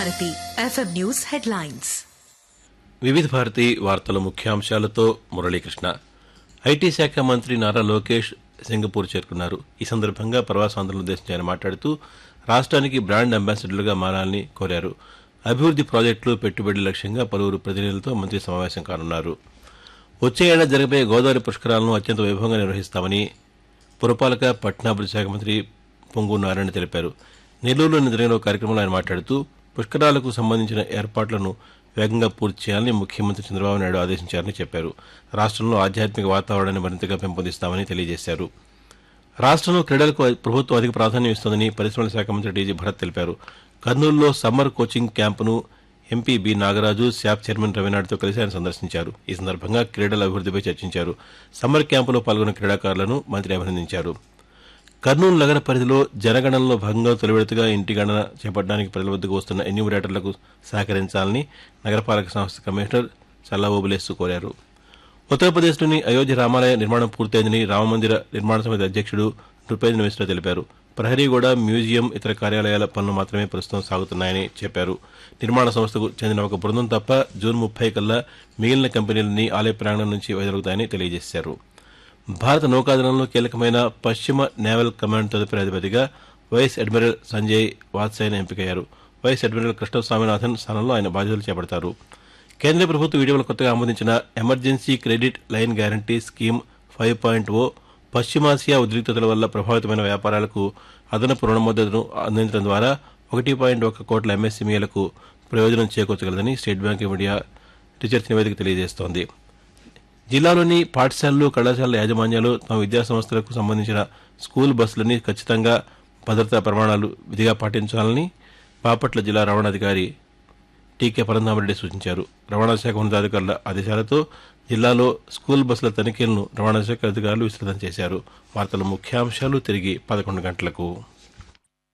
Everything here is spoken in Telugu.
భారతి ఎఫ్ఎం న్యూస్ హెడ్లైన్స్ వివిధ భారతి వార్తల ముఖ్యాంశాలతో మురళీకృష్ణ ఐటీ శాఖ మంత్రి నారా లోకేష్ సింగపూర్ చేరుకున్నారు ఈ సందర్భంగా ప్రవాసాంధ్రులను ఉద్దేశించి ఆయన మాట్లాడుతూ రాష్ట్రానికి బ్రాండ్ అంబాసిడర్లుగా మారాలని కోరారు అభివృద్ది ప్రాజెక్టులు పెట్టుబడుల లక్ష్యంగా పలువురు ప్రతినిధులతో మంత్రి సమావేశం కానున్నారు వచ్చే ఏడాది జరగబోయే గోదావరి పుష్కరాలను అత్యంత వైభవంగా నిర్వహిస్తామని పురపాలక పట్టణాభివృద్ధి శాఖ మంత్రి పొంగు నారాయణ తెలిపారు నెల్లూరులో జరిగిన ఒక కార్యక్రమంలో ఆయన మాట్లాడుతూ పుష్కరాలకు సంబంధించిన ఏర్పాట్లను వేగంగా పూర్తి చేయాలని ముఖ్యమంత్రి చంద్రబాబు నాయుడు ఆదేశించారని చెప్పారు రాష్ట్రంలో ఆధ్యాత్మిక వాతావరణాన్ని మరింతగా పెంపొందిస్తామని తెలియజేశారు రాష్ట్రంలో క్రీడలకు ప్రభుత్వం అధిక ప్రాధాన్యం ఇస్తోందని పరిశ్రమల శాఖ మంత్రి టీజీ భరత్ తెలిపారు కర్నూలులో సమ్మర్ కోచింగ్ క్యాంపును MP B Nagaraju SAAP chairman రవినాయుడుతో కలిసి ఆయన సందర్శించారు ఈ సందర్భంగా క్రీడల అభివృద్దిపై చర్చించారు సమ్మర్ క్యాంపులో పాల్గొన్న క్రీడాకారులను మంత్రి అభినందించారు కర్నూలు నగర పరిధిలో జనగణనలో భాగంగా తొలి విడతగా ఇంటి గణన చేపట్టడానికి ప్రజల వద్దకు వస్తున్న ఎన్యూమరేటర్లకు సహకరించాలని నగరపాలక సంస్థ కమిషనర్ చల్లాబోబులేసు కోరారు ఉత్తరప్రదేశ్లోని అయోధ్య రామాలయ నిర్మాణం పూర్తయిందని రామమందిర నిర్మాణ సమితి అధ్యక్షుడు నృపేంద్ర మిశ్రా తెలిపారు ప్రహరీగూడ మ్యూజియం ఇతర కార్యాలయాల పనులు మాత్రమే ప్రస్తుతం సాగుతున్నాయని చెప్పారు నిర్మాణ సంస్థకు చెందిన ఒక బృందం తప్ప జూన్ ముప్పై కల్లా మిగిలిన కంపెనీలన్నీ ఆలయ ప్రాంగణం నుంచి వైదొలుగుతాయని తెలియజేశారు భారత నౌకాదళంలో కీలకమైన పశ్చిమ నేవల్ కమాండ్ తదుపరి అధిపతిగా వైస్ అడ్మిరల్ సంజయ్ వాత్సాయన్ ఎంపికయ్యారు వైస్ అడ్మిరల్ కృష్ణస్వామినాథన్ స్థానంలో ఆయన బాధ్యతలు చేపడతారు కేంద్ర ప్రభుత్వం ఇటీవల కొత్తగా ఆమోదించిన emergency credit line guarantee scheme five point o పశ్చిమాసియా ఉద్రిక్తతల వల్ల ప్రభావితమైన వ్యాపారాలకు అదనపు రుణ మద్దతును అందించడం ద్వారా ఒకటి పాయింట్ ఒక కోట్ల ఎంఎస్ఎంఈలకు ప్రయోజనం చేకూర్చగలదని State Bank of India research నివేదిక తెలియజేస్తోంది జిల్లాలోని పాఠశాలలు కళాశాలల యాజమాన్యాలు తమ విద్యా సంస్థలకు సంబంధించిన స్కూల్ బస్సులని ఖచ్చితంగా భద్రతా ప్రమాణాలు విధిగా పాటించాలని బాపట్ల జిల్లా రవాణాధికారి టీకే పరంధామరెడ్డి సూచించారు రవాణా శాఖ ఉన్నతాధికారుల ఆదేశాలతో జిల్లాలో స్కూల్ బస్సుల తనిఖీలను రవాణా శాఖ అధికారులు విస్తృతం చేశారు వార్తల ముఖ్యాంశాలు తిరిగి పదకొండు గంటలకు